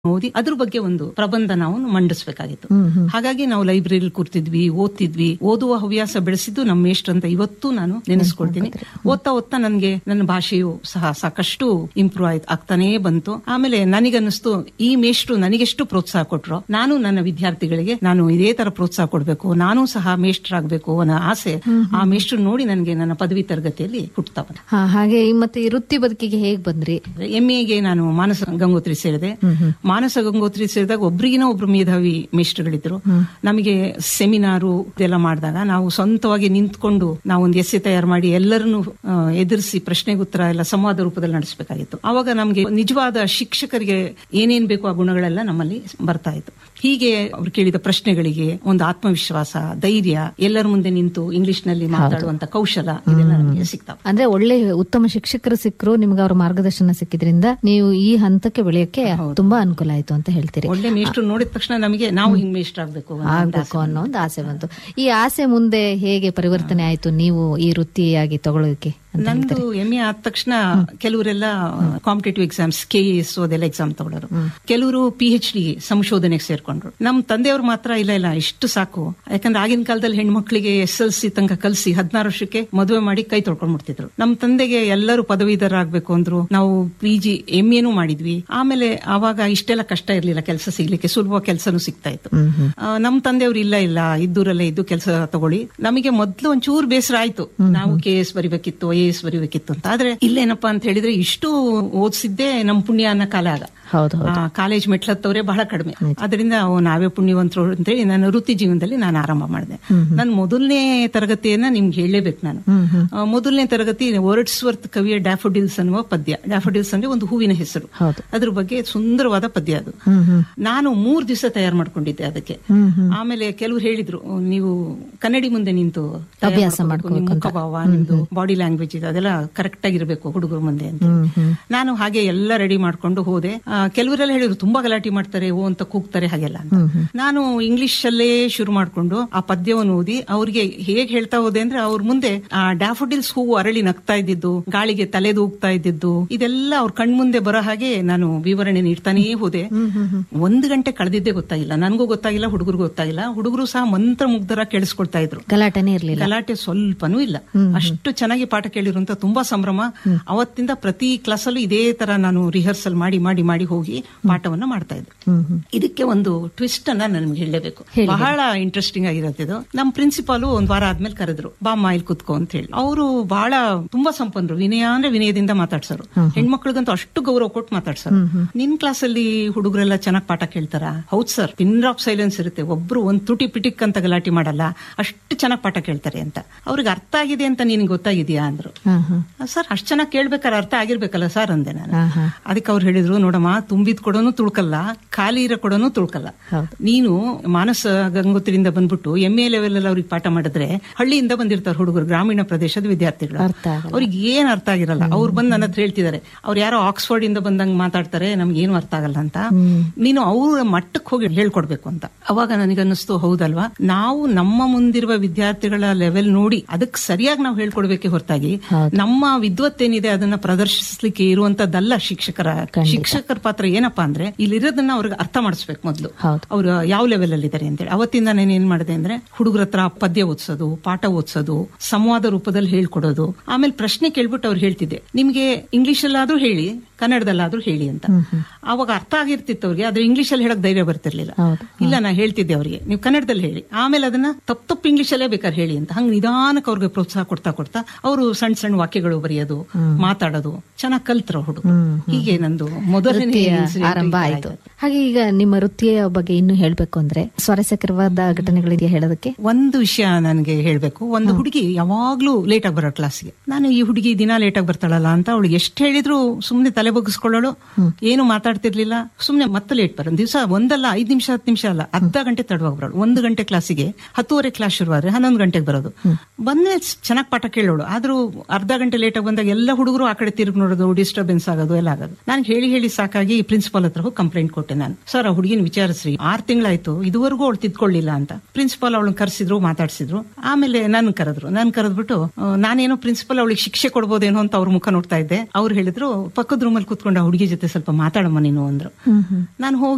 ಓದಿ ಅದ್ರ ಬಗ್ಗೆ ಒಂದು ಪ್ರಬಂಧ ನಾವು ಮಂಡಿಸ್ಬೇಕಾಗಿತ್ತು ಹಾಗಾಗಿ ನಾವು ಲೈಬ್ರರಿಲಿ ಕೂರ್ತಿದ್ವಿ ಓದ್ತಿದ್ವಿ ಓದುವ ಹವ್ಯಾಸ ಬೆಳೆಸಿದ್ದು ನಮ್ಮ ಮೇಷ್ಟ್ರು ಅಂತ ಇವತ್ತು ನಾನು ನೆನೆಸ್ಕೊಳ್ತೀನಿ ಓದ್ತಾ ಓದ್ತಾ ನನ್ಗೆ ನನ್ನ ಭಾಷೆಯು ಸಹ ಸಾಕಷ್ಟು ಇಂಪ್ರೂವ್ ಆಯ್ತು ಆಗ್ತಾನೇ ಬಂತು ಆಮೇಲೆ ನನಗನ್ನಿಸ್ತು ಈ ಮೇಷ್ಟ್ರು ನನಗೆಷ್ಟು ಪ್ರೋತ್ಸಾಹ ಕೊಟ್ರು ನಾನು ನನ್ನ ವಿದ್ಯಾರ್ಥಿಗಳಿಗೆ ನಾನು ಇದೇ ತರ ಪ್ರೋತ್ಸಾಹ ಕೊಡ್ಬೇಕು ನಾನು ಸಹ ಮೇಷ್ಟ್ರಾಗ್ಬೇಕು ಅನ್ನೋ ಆಸೆ ಆ ಮೇಷ್ಟ್ರು ನೋಡಿ ನನಗೆ ನನ್ನ ಪದವಿ ತರಗತಿಯಲ್ಲಿ ಹುಟ್ಟುತ್ತಾ ಬಂತು ಹಾ ಹಾಗೆ ಈ ಮತ್ತೆ ಈ ವೃತ್ತಿ ಬದುಕಿಗೆ ಹೇಗ್ ಬಂದ್ರಿ ಎಂಎಗೆ ನಾನು ಮಾನಸ ಗಂಗೋತ್ರಿ ಸೇರಿದೆ ಮಾನಸ ಗಂಗೋತ್ರಿ ಸೇರಿದಾಗ ಒಬ್ರಿಗಿನ ಒಬ್ರು ಮೇಧಾವಿ ಮೇಷ್ಟ್ರುಗಳಿದ್ರು ನಮಗೆ ಸೆಮಿನಾರು ಇದೆಲ್ಲ ಮಾಡಿದಾಗ ನಾವು ಸ್ವಂತವಾಗಿ ನಿಂತ್ಕೊಂಡು ನಾವು ಒಂದು ಎಸ್ಸೆ ತಯಾರು ಮಾಡಿ ಎಲ್ಲರನ್ನು ಎದುರಿಸಿ ಪ್ರಶ್ನೆಗೆ ಉತ್ತರ ಎಲ್ಲ ಸಂವಾದ ರೂಪದಲ್ಲಿ ನಡೆಸಬೇಕಾಗಿತ್ತು ಅವಾಗ ನಮಗೆ ನಿಜವಾದ ಶಿಕ್ಷಕರಿಗೆ ಏನೇನ್ ಬೇಕು ಆ ಗುಣಗಳೆಲ್ಲ ನಮ್ಮಲ್ಲಿ ಬರ್ತಾ ಇತ್ತು ಹೀಗೆ ಅವ್ರು ಕೇಳಿದ ಪ್ರಶ್ನೆಗಳಿಗೆ ಒಂದು ಆತ್ಮವಿಶ್ವಾಸ ಧೈರ್ಯ ಎಲ್ಲರ ಮುಂದೆ ನಿಂತು ಇಂಗ್ಲಿಷ್ ನಲ್ಲಿ ಮಾತಾಡುವಂತ ಕೌಶಲ ಇದೆಲ್ಲ ನಮಗೆ ಸಿಗ್ತಾವ ಅಂದ್ರೆ ಒಳ್ಳೆ ಉತ್ತಮ ಶಿಕ್ಷಕರು ಸಿಕ್ಕರು ನಿಮ್ಗೆ ಅವ್ರ ಮಾರ್ಗದರ್ಶನ ಸಿಕ್ಕಿದ್ರಿಂದ ನೀವು ಈ ಹಂತಕ್ಕೆ ಬೆಳೆಯಕ್ಕೆ ತುಂಬಾ ಅನುಕೂಲ ಆಯ್ತು ಅಂತ ಹೇಳ್ತೀರಿ ಒಳ್ಳೆ ಮೇಷ್ಟ್ರು ನೋಡಿದ ತಕ್ಷಣ ನಮಗೆ ನಾವು ಹಿಂಗ್ ಮೇಷ್ಟ್ರು ಆಗ್ಬೇಕು ಅನ್ನೋ ಒಂದು ಆಗ್ಬೇಕು ಅನ್ನೋ ಒಂದು ಆಸೆ ಬಂತು ಈ ಆಸೆ ಮುಂದೆ ಹೇಗೆ ಪರಿವರ್ತನೆ ಆಯ್ತು ನೀವು ಈ ವೃತ್ತಿಯಾಗಿ ತಗೊಳ್ಳೋಕೆ ಅಂತ ನಂದು ಎಂ ಎ ಆದ ತಕ್ಷಣ ಕೆಲವರೆಲ್ಲ ಕಾಂಪಿಟೇಟಿವ್ ಎಕ್ಸಾಮ್ಸ್ ಕೆ ಎಸ್ ಅದೆಲ್ಲ ಎಕ್ಸಾಮ್ ತಗೊಳ್ಳೋರು ಕೆಲವರು ಪಿ ಎಚ್ ಡಿ ಸಂಶೋಧನೆಗೆ ಸೇರ್ಕೊಂಡ್ರು ನಮ್ ತಂದೆಯವರು ಮಾತ್ರ ಇಲ್ಲ ಇಲ್ಲ ಇಷ್ಟು ಸಾಕು ಯಾಕಂದ್ರೆ ಆಗಿನ ಕಾಲದಲ್ಲಿ ಹೆಣ್ಮಕ್ಳಿಗೆ ಎಸ್ ಎಲ್ ಸಿ ತನಕ ಕಲ್ಸಿ ಹದಿನಾರು ವರ್ಷಕ್ಕೆ ಮದುವೆ ಮಾಡಿ ಕೈ ತೊಳ್ಕೊಂಡ್ಬಿಡ್ತಿದ್ರು ನಮ್ ತಂದೆಗೆ ಎಲ್ಲರೂ ಪದವೀಧರಾಗಬೇಕು ಅಂದ್ರು ನಾವು ಪಿ ಜಿ ಎಂ ಎನೂ ಮಾಡಿದ್ವಿ ಆಮೇಲೆ ಆವಾಗ ಇಷ್ಟೆಲ್ಲ ಕಷ್ಟ ಇರ್ಲಿಲ್ಲ ಕೆಲಸ ಸಿಗ್ಲಿಕ್ಕೆ ಸುಲಭ ಕೆಲಸನೂ ಸಿಗ್ತಾ ಇತ್ತು ಆ, ನಮ್ ತಂದೆಯವರು ಇಲ್ಲ ಇಲ್ಲ ಇದ್ದೂರಲ್ಲೇ ಇದ್ದು ಕೆಲಸ ತಗೊಳ್ಳಿ ನಮಗೆ ಮೊದ್ಲು ಒಂಚೂರು ಬೇಸರ ಆಯ್ತು ನಾವು ಕೆ ಎಸ್ ಬರಿಬೇಕಿತ್ತು ಐ ಎಸ್ ಬರಿಬೇಕಿತ್ತು ಅಂತ ಆದ್ರೆ ಇಲ್ಲೇನಪ್ಪಾ ಅಂತ ಹೇಳಿದ್ರೆ ಇಷ್ಟು ಓದಿಸಿದ್ದೇ ನಮ್ ಪುಣ್ಯ ಅನ್ನೋ ಕಾಲ ಆಗ ಹೌದು ಆ, ಕಾಲೇಜ್ ಮೆಟ್ಲತ್ತವ್ರೆ ಬಹಳ ಕಡಿಮೆ ಅದರಿಂದ ಅವು ನಾವೇ ಪುಣ್ಯವಂತರು ಅಂತೇಳಿ ನಾನು ವೃತ್ತಿ ಜೀವನದಲ್ಲಿ ನಾನು ಆರಂಭ ಮಾಡಿದೆ ನನ್ನ ಮೊದಲನೇ ತರಗತಿಯನ್ನ ನಿಮ್ಗೆ ಹೇಳಲೇಬೇಕು ನಾನು ಆ, ಮೊದಲನೇ ತರಗತಿ ವರ್ಡ್ಸ್ವರ್ತ್ ಕವಿಯ ಡ್ಯಾಫೋಡಿಲ್ಸ್ ಅನ್ನುವ ಪದ್ಯ ಡ್ಯಾಫೋಡಿಲ್ಸ್ ಅಂದ್ರೆ ಒಂದು ಹೂವಿನ ಹೆಸರು ಹೌದು. ಅದ್ರ ಬಗ್ಗೆ ಸುಂದರವಾದ ಪದ್ಯ ಅದು ಹ್ಮ್ ಹ್ಮ್ ನಾನು ಮೂರ್ ದಿವಸ ತಯಾರು ಮಾಡ್ಕೊಂಡಿದ್ದೆ ಅದಕ್ಕೆ ಆಮೇಲೆ ಕೆಲವರು ಹೇಳಿದ್ರು ನೀವು ಕನ್ನಡಿ ಮುಂದೆ ನಿಂತು ತಯಾರ್ ಅಭ್ಯಾಸ ಮಾಡ್ಕೊಬೇಕು, ನಿಮ್ಮ ಮುಖಭಾವ ನಿಮ್ದು ಬಾಡಿ ಲ್ಯಾಂಗ್ವೇಜ್ ಇದೆ ಅದೆಲ್ಲ ಕರೆಕ್ಟ್ ಆಗಿರ್ಬೇಕು ಹುಡುಗರ ಮುಂದೆ ಅಂತ ನಾನು ಹಾಗೆ ಎಲ್ಲ ರೆಡಿ ಮಾಡ್ಕೊಂಡು ಹೋದೆ ಆ, ಕೆಲವರೆಲ್ಲ ಹೇಳಿದ್ರು ತುಂಬಾ ಗಲಾಟೆ ಮಾಡ್ತಾರೆ ಓ ಅಂತ ಕೂಗ್ತಾರೆ ಹಾಗೆಲ್ಲ ಅಂತ ನಾನು ಇಂಗ್ಲಿಷ್ ಅಲ್ಲೇ ಶುರು ಮಾಡ್ಕೊಂಡು ಆ ಪದ್ಯವನ್ನು ಓದಿ ಅವ್ರಿಗೆ ಹೇಗ್ ಹೇಳ್ತಾ ಹೋದೆ ಅಂದ್ರೆ ಅವ್ರ ಮುಂದೆ ಆ ಡ್ಯಾಫೋಡಿಲ್ಸ್ ಹೂವು ಅರಳಿ ನಗ್ತಾ ಇದ್ದಿದ್ದು ಗಾಳಿಗೆ ತಲೆದೂಗ್ತಾ ಇದ್ದಿದ್ದು ಇದೆಲ್ಲ ಅವ್ರ ಕಣ್ಮುಂದೆ ಬರೋ ಹಾಗೆ ನಾನು ವಿವರಣೆ ನೀಡ್ತಾನೇ ಹೋದೆ ಒಂದು ಗಂಟೆ ಕಳೆದಿದ್ದೇ ಗೊತ್ತಾಗಿಲ್ಲ ನನಗೂ ಗೊತ್ತಾಗಿಲ್ಲ ಹುಡುಗರಿಗೂ ಗೊತ್ತಾಗಿಲ್ಲ ಹುಡುಗರು ಸಹ ಮಂತ್ರ ಮುಗ್ಧರ ಕೇಳಿಸ್ಕೊಳ್ತಾ ಇದ್ರು ಗಲಾಟೆನೇ ಇರ್ಲಿಲ್ಲ ಗಲಾಟೆ ಸ್ವಲ್ಪನೂ ಇಲ್ಲ ಅಷ್ಟು ಚೆನ್ನಾಗಿ ಪಾಠ ಕೇಳಿರುವಂತ ತುಂಬಾ ಸಂಭ್ರಮ ಅವತ್ತಿಂದ ಪ್ರತಿ ಕ್ಲಾಸಲ್ಲೂ ಇದೇ ತರ ನಾನು ರಿಹರ್ಸಲ್ ಮಾಡಿ ಮಾಡಿ ಮಾಡಿ ಹೋಗಿ ಪಾಠವನ್ನ ಮಾಡ್ತಾ ಇದ್ದೆ ಇದಕ್ಕೆ ಒಂದು ಟ್ವಿಸ್ಟ್ ಅನ್ನ ನನ್ಗೆ ಹೇಳಲೇಬೇಕು ಬಹಳ ಇಂಟ್ರೆಸ್ಟಿಂಗ್ ಆಗಿರತ್ತೆ ಇದು ನಮ್ ಪ್ರಿನ್ಸಿಪಾಲು ಒಂದ್ ವಾರ ಆದ್ಮೇಲೆ ಕರೆದ್ರು ಬಾಮ್ಮ ಇಲ್ಲಿ ಕುತ್ಕೋ ಅಂತ ಹೇಳಿ ಅವರು ಬಹಳ ತುಂಬಾ ಸಂಪನ್ನರು ವಿನಯ ಅಂದ್ರೆ ವಿನಯದಿಂದ ಮಾತಾಡ್ಸರು ಹೆಣ್ಮಕ್ಳಿಗಂತೂ ಅಷ್ಟು ಗೌರವ ಕೊಟ್ಟು ಮಾತಾಡ್ಸರು ನಿನ್ ಕ್ಲಾಸಲ್ಲಿ ಹುಡುಗರೆಲ್ಲ ಚೆನ್ನಾಗಿ ಪಾಠ ಕೇಳ್ತಾರ ಹೌದ್ ಸರ್ ಪಿನ್ ಆಫ್ ಸೈಲೆನ್ಸ್ ಇರುತ್ತೆ ಒಬ್ರು ಒಂದ್ ತುಟಿ ಪಿಟಿಕ್ ಅಂತ ಗಲಾಟೆ ಮಾಡಲ್ಲ ಅಷ್ಟು ಚೆನ್ನಾಗಿ ಪಾಠ ಕೇಳ್ತಾರೆ ಅಂತ ಅವ್ರಿಗೆ ಅರ್ಥ ಆಗಿದೆ ಅಂತ ನಿನ್ಗೆ ಗೊತ್ತಾಗಿದ್ಯಾ ಅಂದ್ರು ಹಾ ಹಾ ಸರ್ ಅಷ್ಟ್ ಚೆನ್ನಾಗಿ ಕೇಳ್ಬೇಕಾದ್ರೆ ಅರ್ಥ ಆಗಿರ್ಬೇಕಲ್ಲ ಸರ್ ಅಂದೆ ನಾನು ಹಾ ಹಾ ಅದಕ್ಕೆ ಅವ್ರು ಹೇಳಿದ್ರು ನೋಡಮ್ಮ ತುಂಬಿದ್ ಕೊಡೋನು ತುಳ್ಕಲ್ಲ ಖಾಲಿ ಇರೋ ಕೊಡೋನು ತುಳ್ಕಲ್ಲ ಹೌದು. ನೀನು ಮಾನಸ ಗಂಗೋತ್ರಿಯಿಂದ ಬಂದ್ಬಿಟ್ಟು ಎಂ ಎ ಲೆವೆಲ್ ಅಲ್ಲಿ ಅವ್ರಿಗೆ ಪಾಠ ಮಾಡಿದ್ರೆ ಹಳ್ಳಿಯಿಂದ ಬಂದಿರ್ತಾರೆ ಹುಡುಗರು ಗ್ರಾಮೀಣ ಪ್ರದೇಶದ ವಿದ್ಯಾರ್ಥಿಗಳು ಅರ್ಥ ಆಗಲ್ಲ. ಅವ್ರಿಗೆ ಏನ್ ಅರ್ಥ ಆಗಿರಲ್ಲ ಅವ್ರು ಬಂದ್ ನನ್ನ ಹತ್ರ ಹೇಳ್ತಿದ್ದಾರೆ ಅವ್ರು ಯಾರೋ ಆಕ್ಸ್ಫರ್ಡ್ ಇಂದ ಬಂದಂಗ್ ಮಾತಾಡ್ತಾರೆ ನಮ್ಗೆ ಏನು ಅರ್ಥ ಆಗಲ್ಲ ಅಂತ ನೀನು ಅವ್ರ ಮಟ್ಟಕ್ಕೆ ಹೋಗಿ ಹೇಳ್ಕೊಡ್ಬೇಕು ಅಂತ ಅವಾಗ ನನಗನ್ನಿಸ್ತು ಹೌದಲ್ವಾ ನಾವು ನಮ್ಮ ಮುಂದಿರುವ ವಿದ್ಯಾರ್ಥಿಗಳ ಲೆವೆಲ್ ನೋಡಿ ಅದಕ್ಕೆ ಸರಿಯಾಗಿ ನಾವು ಹೇಳ್ಕೊಡ್ಬೇಕೆ ಹೊರತಾಗಿ ಹೌದು. ನಮ್ಮ ವಿದ್ವತ್ತೇನಿದೆ ಅದನ್ನ ಪ್ರದರ್ಶಿಸ್ಲಿಕ್ಕೆ ಇರುವಂತದ್ದಲ್ಲ ಶಿಕ್ಷಕರ ಶಿಕ್ಷಕರ ಪಾತ್ರ ಏನಪ್ಪಾ ಅಂದ್ರೆ ಇಲ್ಲಿರೋದನ್ನ ಅವ್ರಿಗೆ ಅರ್ಥ ಮಾಡಿಸ್ಬೇಕು ಮೊದಲು ಹೌದು. ಅವ್ರು ಯಾವ ಲೆವೆಲ್ ಅಲ್ಲಿ ಇದ್ದಾರೆ ಅಂತೇಳಿ ಅವತ್ತಿಂದ ನಾನು ಏನ್ ಮಾಡಿದೆ ಅಂದ್ರೆ ಹುಡುಗರ ಹತ್ರ ಪದ್ಯ ಓದಿಸೋದು ಪಾಠ ಓದಿಸೋದು ಸಂವಾದ ರೂಪದಲ್ಲಿ ಹೇಳ್ಕೊಡೋದು ಆಮೇಲೆ ಪ್ರಶ್ನೆ ಕೇಳ್ಬಿಟ್ಟು ಅವ್ರು ಹೇಳ್ತಿದ್ದೆ ನಿಮ್ಗೆ ಇಂಗ್ಲಿಷ್ ಅಲ್ಲಾದ್ರೂ ಹೇಳಿ ಕನ್ನಡದಲ್ಲಾದ್ರೂ ಹೇಳಿ ಅಂತ ಅವಾಗ ಅರ್ಥ ಆಗಿರ್ತಿತ್ತು ಅವ್ರಿಗೆ ಆದ್ರೆ ಇಂಗ್ಲಿಷ್ ಅಲ್ಲಿ ಹೇಳಕ್ ಧೈರ್ಯ ಬರ್ತಿರ್ಲಿಲ್ಲ ಹೌದು. ಇಲ್ಲ ನಾ ಹೇಳ್ತಿದ್ದೆ ಅವರಿಗೆ ನೀವು ಕನ್ನಡದಲ್ಲಿ ಹೇಳಿ ಆಮೇಲೆ ಅದನ್ನ ತಪ್ಪು ತಪ್ಪು ಇಂಗ್ಲಿಷ್ ಅಲ್ಲೇ ಬೇಕಾದ್ರೆ ಹೇಳಿ ಅಂತ ಹಂಗ ನಿಧಾನಕ್ಕೆ ಅವ್ರಿಗೆ ಪ್ರೋತ್ಸಾಹ ಕೊಡ್ತಾ ಕೊಡ್ತಾ ಅವರು ಸಣ್ಣ ಸಣ್ಣ ವಾಕ್ಯಗಳು ಬರೆಯೋದು ಮಾತಾಡೋದು ಚೆನ್ನಾಗಿ ಕಲ್ತ್ರ ಹುಡುಗ ಹೀಗೆ ನಂದು ಮೊದಲನೇ ವೃತ್ತಿಯ incident ಆರಂಭ ಈ ತರ ಆಯ್ತು ಹಾಗೆ ಈಗ ನಿಮ್ಮ ವೃತ್ತಿಯ ಬಗ್ಗೆ ಇನ್ನು ಹೇಳ್ಬೇಕು ಅಂದ್ರೆ ಸ್ವಾರಸ್ಯಕರವಾದ ಘಟನೆಗಳಿದೆಯಾ ಹೇಳೋದಕ್ಕೆ ಒಂದು ವಿಷಯ ನನಗೆ ಹೇಳ್ಬೇಕು ಒಂದು ಹುಡುಗಿ ಯಾವಾಗ್ಲೂ ಲೇಟ್ ಆಗಿ ಬರೋ ಕ್ಲಾಸ್ಗೆ ನಾನು ಈ ಹುಡುಗಿ ದಿನ ಲೇಟ್ ಆಗಿ ಬರ್ತಾಳಲ್ಲ ಅಂತ ಅವಳಿಗೆ ಎಷ್ಟು ಹೇಳಿದ್ರು ಸುಮ್ನೆ ತಲೆ ಬಗ್ಗಿಸ್ಕೊಳ್ಳೋಳು ಏನು ಮಾತಾಡ್ತಿರ್ಲಿಲ್ಲ ಸುಮ್ನೆ ಮತ್ತೆ ಲೇಟ್ ಬರೋ ದಿವಸ ಒಂದಲ್ಲ ಐದ್ ನಿಮಿಷ ಹತ್ತು ನಿಮಿಷ ಅಲ್ಲ ಅರ್ಧ ಗಂಟೆ ತಡವಾಗಿ ಬರೋಳು ಒಂದು ಗಂಟೆ ಕ್ಲಾಸಿಗೆ ಹತ್ತುವರೆ ಕ್ಲಾಸ್ ಶುರುವಾದ್ರೆ ಹನ್ನೊಂದು ಗಂಟೆಗೆ ಬರೋದು ಬಂದ್ರೆ ಚೆನ್ನಾಗಿ ಪಾಠ ಕೇಳೋಳು ಆದ್ರೂ ಅರ್ಧ ಗಂಟೆ ಲೇಟ್ ಆಗಿ ಬಂದಾಗ ಎಲ್ಲ ಹುಡುಗರು ಆ ಕಡೆ ತಿರುಗಿ ನೋಡೋದು ಡಿಸ್ಟರ್ಬೆನ್ಸ್ ಆಗೋದು ಎಲ್ಲ ಆಗೋದು ನಾನು ಹೇಳಿ ಹೇಳಿ ಸಾಕಾಗಿ ಪ್ರಿನ್ಸಿಪಾಲ್ ಹತ್ರ ಹೋಗಿ ಕಂಪ್ಲೇಂಟ್ ಕೊಟ್ಟೆ ನಾನು ಸರ್ ಆ ಹುಡುಗಿನ ವಿಚಾರಿಸ್ರಿ ಆರ್ ತಿಂಗಳಾಯ್ತು ಇದುವರೆಗೂ ಅವಳು ತಿದ್ಕೊಳ್ಳಿಲ್ಲ ಅಂತ ಪ್ರಿನ್ಸಿಪಾಲ್ ಅವಳನ್ನ ಕರೆಸಿದ್ರು ಮಾತಾಡ್ಸಿದ್ರು ಆಮೇಲೆ ನನ್ ಕರೆದ್ರು ನನ್ ಕರೆದ್ಬಿಟ್ಟು ಆ, ನಾನೇನೋ ಪ್ರಿನ್ಸಿಪಲ್ ಅವಳಿಗೆ ಶಿಕ್ಷೆ ಕೊಡ್ಬೋದೇನೋ ಅಂತ ಅವ್ರ ಮುಖ ನೋಡ್ತಾ ಇದ್ದೆ ಅವ್ರು ಹೇಳಿದ್ರು ಪಕ್ಕದ ರೂಮಲ್ಲಿ ಕೂತ್ಕೊಂಡು ಆ ಹುಡುಗಿ ಜೊತೆ ಸ್ವಲ್ಪ ಮಾತಾಡಮ್ಮ ನೀನು ಅಂದ್ರು ನಾನು ಹೋಗಿ